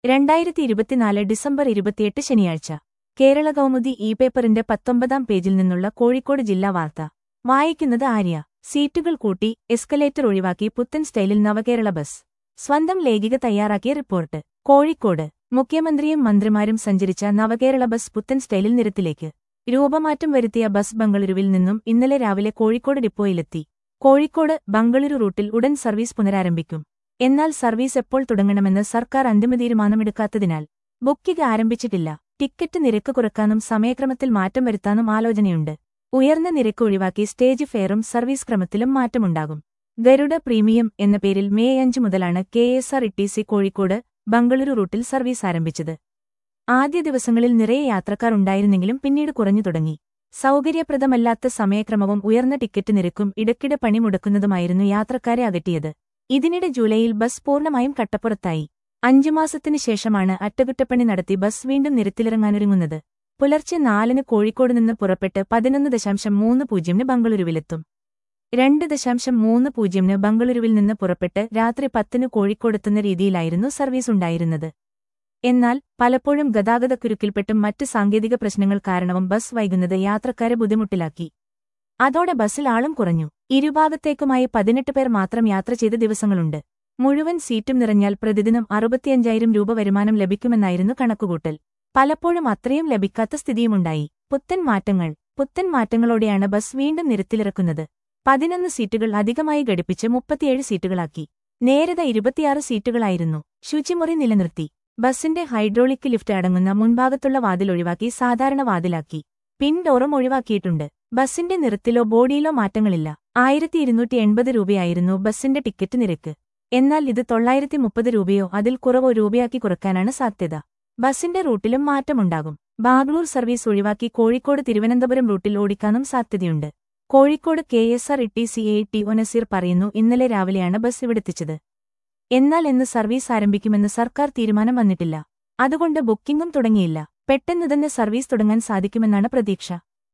രണ്ടായിരത്തി ഇരുപത്തിനാല് ഡിസംബർ ഇരുപത്തിയെട്ട് ശനിയാഴ്ച കേരള കൗമുദി ഇ പേപ്പറിന്റെ പത്തൊമ്പതാം പേജിൽ നിന്നുള്ള കോഴിക്കോട് ജില്ലാ വാർത്ത വായിക്കുന്നത് ആര്യ സീറ്റുകൾ കൂട്ടി എസ്കലേറ്റർ ഒഴിവാക്കി പുത്തൻ സ്റ്റൈലിൽ നവകേരള ബസ് സ്വന്തം ലേഖിക തയ്യാറാക്കിയ റിപ്പോർട്ട് കോഴിക്കോട് മുഖ്യമന്ത്രിയും മന്ത്രിമാരും സഞ്ചരിച്ച നവകേരള ബസ് പുത്തൻ സ്റ്റൈലിൽ നിരത്തിലേക്ക് രൂപമാറ്റം വരുത്തിയ ബസ് ബംഗളൂരുവിൽ നിന്നും ഇന്നലെ രാവിലെ കോഴിക്കോട് ഡിപ്പോയിലെത്തി കോഴിക്കോട് ബംഗളൂരു റൂട്ടിൽ ഉടൻ സർവീസ് പുനരാരംഭിക്കും എന്നാൽ സർവീസ് എപ്പോൾ തുടങ്ങണമെന്ന് സർക്കാർ അന്തിമ തീരുമാനമെടുക്കാത്തതിനാൽ ബുക്കിംഗ് ആരംഭിച്ചിട്ടില്ല ടിക്കറ്റ് നിരക്ക് കുറക്കാനും സമയക്രമത്തിൽ മാറ്റം വരുത്താനും ആലോചനയുണ്ട് ഉയർന്ന നിരക്ക് ഒഴിവാക്കി സ്റ്റേജ് ഫെയറും സർവീസ് ക്രമത്തിലും മാറ്റമുണ്ടാകും ഗരുഡ പ്രീമിയം എന്ന പേരിൽ മെയ് അഞ്ച് മുതലാണ് K S R E Kozhikode Bengaluru റൂട്ടിൽ സർവീസ് ആരംഭിച്ചത് ആദ്യ ദിവസങ്ങളിൽ നിറയെ യാത്രക്കാർ ഉണ്ടായിരുന്നെങ്കിലും പിന്നീട് കുറഞ്ഞു തുടങ്ങി സൗകര്യപ്രദമല്ലാത്ത സമയക്രമവും ഉയർന്ന ടിക്കറ്റ് നിരക്കും ഇടയ്ക്കിടെ പണിമുടക്കുന്നതുമായിരുന്നു യാത്രക്കാരെ അകറ്റിയത് ഇതിനിടെ ജൂലൈയിൽ ബസ് പൂർണ്ണമായും കട്ടപ്പുറത്തായി അഞ്ചു മാസത്തിനു ശേഷമാണ് അറ്റകുറ്റപ്പണി നടത്തി ബസ് വീണ്ടും നിരത്തിലിറങ്ങാനൊരുങ്ങുന്നത് പുലർച്ചെ നാലിന് കോഴിക്കോട് നിന്ന് പുറപ്പെട്ട് പതിനൊന്ന് ദശാംശം മൂന്ന് പൂജ്യമിന് ബംഗളൂരുവിലെത്തും രണ്ട് ദശാംശം മൂന്ന് പൂജ്യമിന് ബംഗളൂരുവിൽ നിന്ന് പുറപ്പെട്ട് രാത്രി പത്തിന് കോഴിക്കോടെത്തുന്ന രീതിയിലായിരുന്നു സർവീസ് ഉണ്ടായിരുന്നത് എന്നാൽ പലപ്പോഴും ഗതാഗതക്കുരുക്കിൽപ്പെട്ടും മറ്റ് സാങ്കേതിക പ്രശ്നങ്ങൾ കാരണവും ബസ് വൈകുന്നത് യാത്രക്കാരെ ബുദ്ധിമുട്ടിലാക്കി അതോടെ ബസ്സിൽ ആളും കുറഞ്ഞു ഇരുഭാഗത്തേക്കുമായി പതിനെട്ട് പേർ മാത്രം യാത്ര ചെയ്ത ദിവസങ്ങളുണ്ട് മുഴുവൻ സീറ്റും നിറഞ്ഞാൽ പ്രതിദിനം അറുപത്തിയഞ്ചായിരം രൂപ വരുമാനം ലഭിക്കുമെന്നായിരുന്നു കണക്കുകൂട്ടൽ പലപ്പോഴും അത്രയും ലഭിക്കാത്ത സ്ഥിതിയുമുണ്ടായി പുത്തൻ മാറ്റങ്ങൾ പുത്തൻ മാറ്റങ്ങളോടെയാണ് ബസ് വീണ്ടും നിരത്തിലിറക്കുന്നത് പതിനൊന്ന് സീറ്റുകൾ അധികമായി ഘടിപ്പിച്ച് മുപ്പത്തിയേഴ് സീറ്റുകളാക്കി നേരത ഇരുപത്തിയാറ് സീറ്റുകളായിരുന്നു ശുചിമുറി നിലനിർത്തി ബസിന്റെ ഹൈഡ്രോളിക് ലിഫ്റ്റ് അടങ്ങുന്ന മുൻഭാഗത്തുള്ള വാതിൽ ഒഴിവാക്കി സാധാരണ വാതിലാക്കി പിൻ ഡോറും ഒഴിവാക്കിയിട്ടുണ്ട് ബസിന്റെ നിറത്തിലോ ബോഡിയിലോ മാറ്റങ്ങളില്ല ആയിരത്തി ഇരുന്നൂറ്റി എൺപത് രൂപയായിരുന്നു ബസിന്റെ ടിക്കറ്റ് നിരക്ക് എന്നാൽ ഇത് തൊള്ളായിരത്തി മുപ്പത് രൂപയോ അതിൽ കുറവോ രൂപയാക്കി കുറയ്ക്കാനാണ് സാധ്യത ബസിന്റെ റൂട്ടിലും മാറ്റമുണ്ടാകും ബാഗ്ലൂർ സർവീസ് ഒഴിവാക്കി കോഴിക്കോട് തിരുവനന്തപുരം റൂട്ടിൽ ഓടിക്കാനും സാധ്യതയുണ്ട് Kozhikode K S R E C A T ഒനസീർ പറയുന്നു ഇന്നലെ രാവിലെയാണ് ബസ് ഇവിടെത്തിച്ചത് എന്നാൽ എന്ന് സർവീസ് ആരംഭിക്കുമെന്ന് സർക്കാർ തീരുമാനം വന്നിട്ടില്ല അതുകൊണ്ട് ബുക്കിംഗും തുടങ്ങിയില്ല പെട്ടെന്ന് തന്നെ സർവീസ് തുടങ്ങാൻ സാധിക്കുമെന്നാണ് പ്രതീക്ഷ